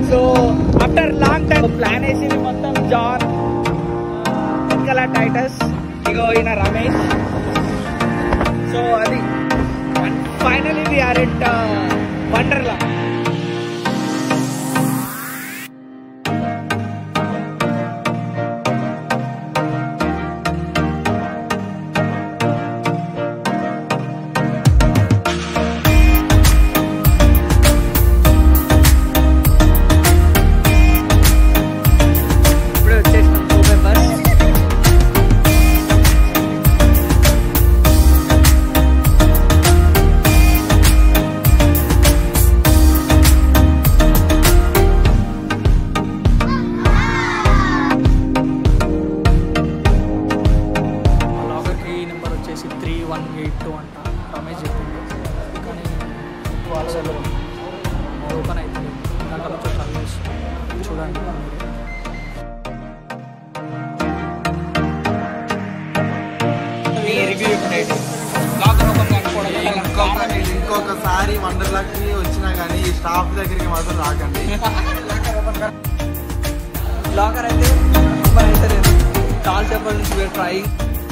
So after long time plan వేసింది మొత్తం జాన్ వెనకాల టైటస్ ఇగో ఈయన రమేష్ సో అది and finally we are at Wonderla ఇప్పుడు వచ్చేసిన టూ మెంబర్స్ లాగర్కి నెంబర్ వచ్చేసి త్రీ వన్ ఎయిట్ టూ అంట రమేష్ చెప్పింది కానీ వాళ్ళలో ఓపెన్ అవుతుంది ఇందాక నుంచి ట్రై చేస్తాం చూడండి మీరే. మీ రివ్యూ ఇప్పుడు లాకర్ ఓపెన్ కాకపోవడం ఇంకొక ఇంకొకసారి వండర్లాకి వచ్చినా కానీ ఈ స్టాఫ్ దగ్గరికి మాత్రం రాకండి లాకర్ అయితే ఓపెన్ అయితే లేదు చాలా సేపటి నుంచి వేర్ ట్రైయింగ్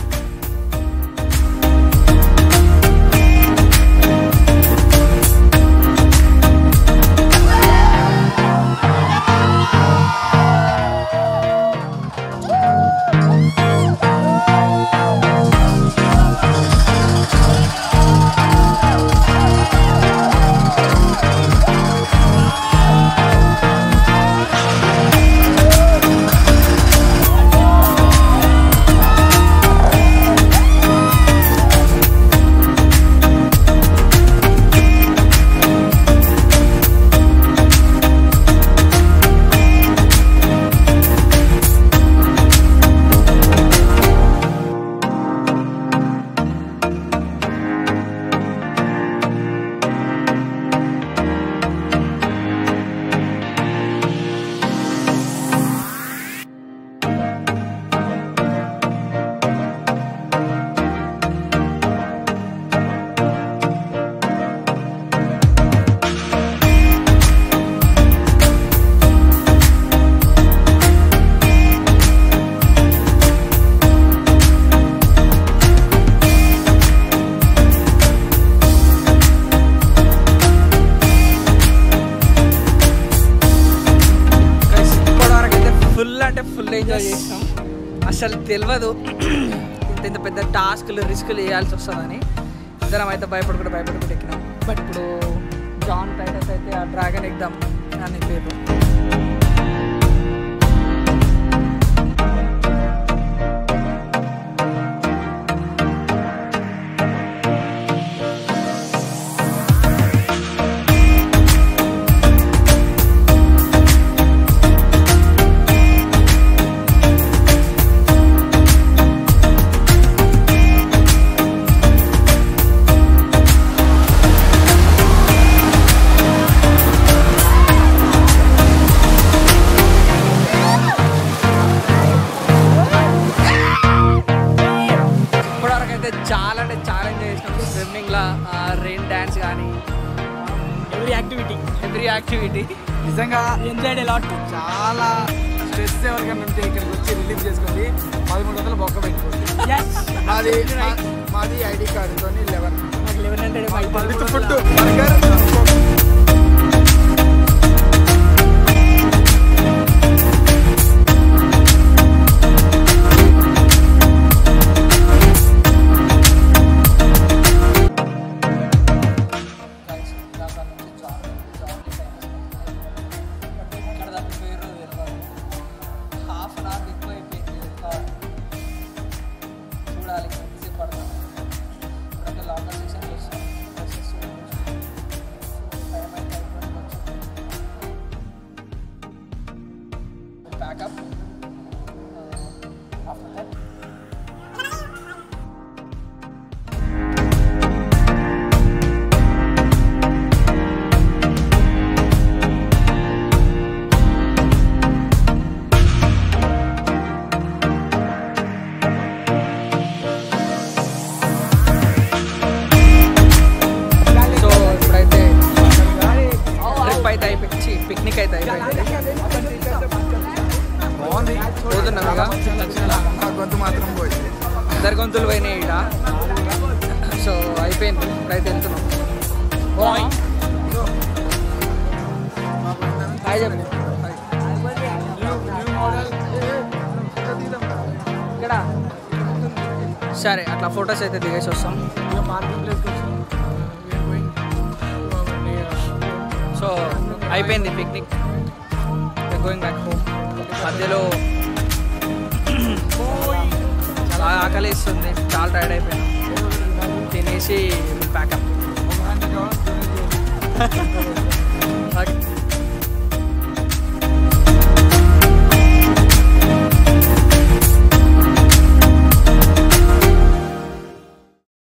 ఇప్పటివరకు అయితే ఫుల్ అంటే ఫుల్ ఎంజాయ్ చేసాం అసలు తెలియదు ఇంత ఇంత పెద్ద టాస్క్లు రిస్క్లు వేయాల్సి వస్తుందని ఇద్దరం అయితే భయపడుకుంటూ భయపడుకుంటూ ఎక్కినాం బట్ ఇప్పుడు జాన్ టైటస్ అయితే ఆ డ్రాగన్ ఎగ్దాం అని పేరు ఇప్పటివరకు అయితే చాలా అంటే చాలా ఎంజాయ్ చేసినాం స్విమ్మింగ్లో రెయిన్ డ్యాన్స్ కానీ ఎవ్రీ యాక్టివిటీ ఎవ్రీ యాక్టివిటీ నిజంగా ఎంజాయ్ లాట్ చాలా స్ట్రెస్ ఎవరికైనా ఉంటే ఇక్కడికి వచ్చి రిలీఫ్ చేసుకోండి పదమూడు వందలు బొక్క పెట్టుకోండి మాది మా- మాది ఐడి కార్డుతో లెవెన్ నాకు eleven hundred with food burger half an hour ఎక్కువ అయిపోయింది ఇంకా చూడాలి ఎంతసేపు పడుతుంది ఇప్పుడైతే లాంగర్ సెక్షన్ చేస్తాం డ్రెస్సెస్ టైం అయితే అయిపోయింది ప్యాకప్ ఆఫ్టర్ దట్ సో ఇప్పుడైతే ట్రిప్ అయితే అయిపోయి పిక్నిక్ పిక్నిక్ అయితే అయిపోయింది బాగుంది పోతున్నాం ఇక నా గొంతు మాత్రం పోయింది ఇద్దరు గొంతులు పోయినాయి ఇక్కడ సో అయిపోయింది ఇప్పుడైతే వెళ్తున్నాం హాయ్ చెప్పండి ఇక్కడ సరే అట్లా ఫొటోస్ అయితే దిగేసి వస్తాం సో అయిపోయింది పిక్నిక్ గోయింగ్ బ్యాక్ హోమ్ మధ్యలో చాలా ఆకలి ఇస్తుంది చాలా టైర్డ్ అయిపోయాను తినేసి ప్యాకప్ ఓకే